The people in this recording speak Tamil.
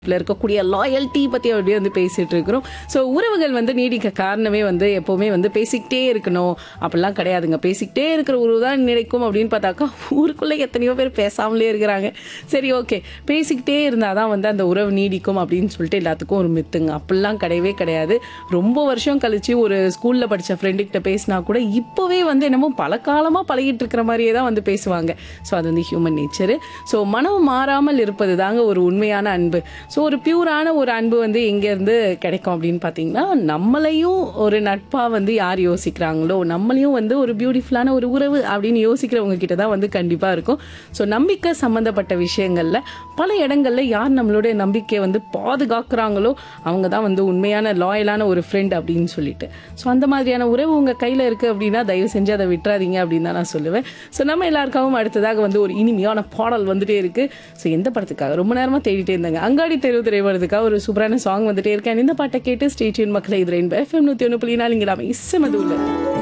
ல இருக்கக்கூடிய லாயல்ட்டி பத்தி அப்படியே வந்து பேசிட்டு இருக்கிறோம் ஸோ உறவுகள் வந்து நீடிக்க காரணமே வந்து எப்பவுமே வந்து பேசிக்கிட்டே இருக்கணும் அப்படிலாம் கிடையாதுங்க பேசிக்கிட்டே இருக்கிற உறவு தான் நினைக்கும் அப்படின்னு பார்த்தாக்கா ஊருக்குள்ள எத்தனையோ பேர் பேசாமலே இருக்கிறாங்க சரி ஓகே பேசிக்கிட்டே இருந்தால் தான் வந்து அந்த உறவு நீடிக்கும் அப்படின்னு சொல்லிட்டு எல்லாத்துக்கும் ஒரு மித்துங்க அப்படிலாம் கிடையவே கிடையாது ரொம்ப வருஷம் கழிச்சு ஒரு ஸ்கூல்ல படிச்ச ஃப்ரெண்டு கிட்ட பேசினா கூட இப்போவே வந்து என்னமோ பல காலமா பழகிட்டு இருக்கிற மாதிரியே தான் வந்து பேசுவாங்க ஸோ அது வந்து ஹியூமன் நேச்சரு ஸோ மனம் மாறாமல் இருப்பது தாங்க ஒரு உண்மையான அன்பு ஸோ ஒரு பியூரான ஒரு அன்பு வந்து எங்கேருந்து கிடைக்கும் அப்படின்னு பார்த்தீங்கன்னா நம்மளையும் ஒரு நட்பாக வந்து யார் யோசிக்கிறாங்களோ நம்மளையும் வந்து ஒரு பியூட்டிஃபுல்லான ஒரு உறவு அப்படின்னு யோசிக்கிறவங்க கிட்ட தான் வந்து கண்டிப்பாக இருக்கும் ஸோ நம்பிக்கை சம்மந்தப்பட்ட விஷயங்களில் பல இடங்கள்ல யார் நம்மளுடைய நம்பிக்கையை வந்து பாதுகாக்கிறாங்களோ அவங்க தான் வந்து உண்மையான லாயலான ஒரு ஃப்ரெண்ட் அப்படின்னு சொல்லிட்டு ஸோ அந்த மாதிரியான உறவு உங்கள் கையில் இருக்குது அப்படின்னா தயவு செஞ்சு அதை விட்டுறாதீங்க அப்படின்னு தான் நான் சொல்லுவேன் ஸோ நம்ம எல்லாருக்காகவும் அடுத்ததாக வந்து ஒரு இனிமையான பாடல் வந்துட்டே இருக்கு ஸோ எந்த படத்துக்காக ரொம்ப நேரமாக தேடிட்டே இருந்தாங்க அங்காடி தெருவு திரைப்படத்துக்காக ஒரு சூப்பரான சாங் வந்துட்டே இருக்கேன் இந்த பாட்டை கேட்டு ஸ்டேட்யூன் மக்களை இது ரெயின் எஃப்எம் நூற்றி ஒன்று புள்ளி நாலு இங்கே இசை மதுவில்